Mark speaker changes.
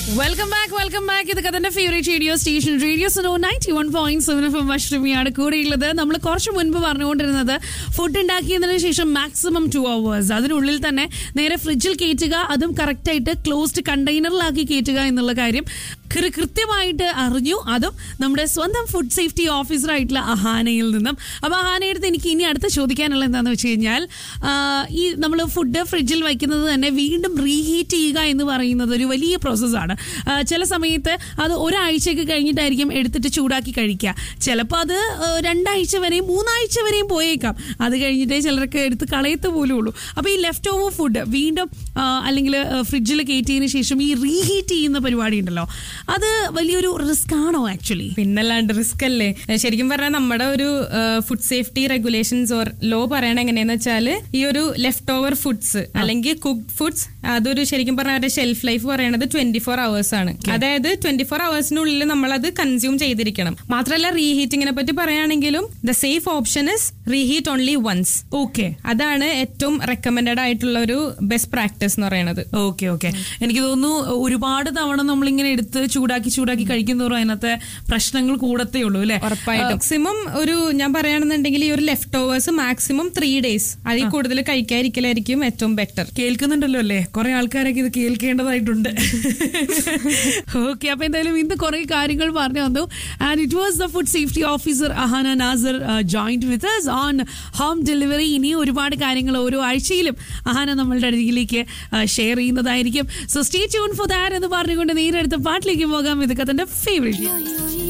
Speaker 1: welcome back welcome back ഇത് കഥന്റെ favourite radio station radio Suno ninety one point seven F M അഷ്ടമിയാണ് കൂടെയുള്ളത് നമ്മൾ കുറച്ച് മുൻപ് പറഞ്ഞുകൊണ്ടിരുന്നത് ഫുഡ് ഉണ്ടാക്കിയതിനു ശേഷം മാക്സിമം ടു അവേഴ്സ് അതിനുള്ളിൽ തന്നെ നേരെ ഫ്രിഡ്ജിൽ കയറ്റുക അതും കറക്റ്റായിട്ട് ക്ലോസ്ഡ് കണ്ടെയ്നറിലാക്കി കയറ്റുക എന്നുള്ള കാര്യം കൃ- കൃത്യമായിട്ട് അറിഞ്ഞു അതും നമ്മുടെ സ്വന്തം ഫുഡ് സേഫ്റ്റി ഓഫീസറായിട്ടുള്ള അഹാനയിൽ നിന്നും അപ്പോൾ അഹാനയുടെ അടുത്ത് എനിക്ക് ഇനി അടുത്ത് ചോദിക്കാനുള്ള എന്താണെന്ന് വെച്ച് കഴിഞ്ഞാൽ ആ, ഈ നമ്മൾ ഫുഡ് ഫ്രിഡ്ജിൽ വയ്ക്കുന്നത് തന്നെ വീണ്ടും റീഹീറ്റ് ചെയ്യുക എന്ന് പറയുന്നത് ഒരു വലിയ പ്രോസസ്സാണ് ചില സമയത്ത് അത് ഒരാഴ്ചയൊക്കെ കഴിഞ്ഞിട്ടായിരിക്കും എടുത്തിട്ട് ചൂടാക്കി കഴിക്കുക ചിലപ്പോൾ അത് ആ, രണ്ടാഴ്ച വരെയും മൂന്നാഴ്ച വരെയും പോയേക്കാം അത് കഴിഞ്ഞിട്ടേ ചിലർക്ക് എടുത്ത് കളയത്ത് പോലും ഉള്ളൂ അപ്പോൾ ഈ ലെഫ്റ്റ് ഓവർ ഫുഡ് വീണ്ടും ആ, അല്ലെങ്കിൽ ഫ്രിഡ്ജിൽ കയറ്റിയതിന് ശേഷം ഈ റീഹീറ്റ് ചെയ്യുന്ന പരിപാടി ഉണ്ടല്ലോ അത് വലിയൊരു റിസ്ക് ആണോ ആക്ച്വലി
Speaker 2: പിന്നല്ലാണ്ട് റിസ്ക് അല്ലേ ഏഹ് ശരിക്കും പറഞ്ഞാൽ നമ്മുടെ ഒരു food safety regulations or law പറയണ എങ്ങനെയാന്ന് വെച്ചാൽ ഈ ഒരു ലെഫ്റ്റ് ഓവർ ഫുഡ്സ് അല്ലെങ്കിൽ കുക്ക്ഡ് ഫുഡ്സ് അതൊരു ശരിക്കും പറഞ്ഞാൽ അവരുടെ ഷെൽഫ് ലൈഫ് പറയണത് ട്വന്റി ഫോർ അവേഴ്സ് ആണ് അതായത് ട്വന്റി ഫോർ അവേഴ്സിനുള്ളിൽ നമ്മൾ അത് കൺസ്യൂം ചെയ്തിരിക്കണം മാത്രമല്ല റീഹീറ്റിങ്ങിനെ പറ്റി പറയുകയാണെങ്കിലും the safe option is reheat only once
Speaker 1: okay
Speaker 2: അതാണ് ഏറ്റവും റെക്കമെൻഡഡ് ആയിട്ടുള്ള ഒരു ബെസ്റ്റ് പ്രാക്ടീസ് എന്ന് പറയുന്നത്
Speaker 1: ഓക്കെ ഓക്കെ എനിക്ക് തോന്നുന്നു ഒരുപാട് തവണ നമ്മളിങ്ങനെ എടുത്ത് ചൂടാക്കി ചൂടാക്കി കഴിക്കുന്നതോറും അതിനകത്തെ പ്രശ്നങ്ങൾ കൂടത്തേ ഉള്ളൂ അല്ലെ
Speaker 2: ഉറപ്പായിട്ടും മാക്സിമം ഒരു ഞാൻ പറയുകയാണെന്നുണ്ടെങ്കിൽ ഈ ഒരു leftovers maximum three days അതിൽ കൂടുതൽ കഴിക്കാതിരിക്കലായിരിക്കും ഏറ്റവും ബെറ്റർ
Speaker 1: കേൾക്കുന്നുണ്ടല്ലോ അല്ലേ കുറെ ആൾക്കാരൊക്കെ ഇത് കേൾക്കേണ്ടതായിട്ടുണ്ട് ഓക്കെ അപ്പൊ എന്തായാലും ഇന്ന് കുറെ കാര്യങ്ങൾ പറഞ്ഞു വന്നു and it was the food safety officer Ahana Nasar joined with on home delivery ഇനി ഒരുപാട് കാര്യങ്ങൾ ഓരോ ആഴ്ചയിലും അഹാന നമ്മളുടെ അരികിലേക്ക് ഷെയർ ചെയ്യുന്നതായിരിക്കും so stay tuned for that എന്ന് പറഞ്ഞുകൊണ്ട് നേരെടുത്ത പാട്ടിലേക്ക് പോകാം ഇതൊക്കെ തന്റെ ഫേവറേറ്റ്
Speaker 3: yo, yo,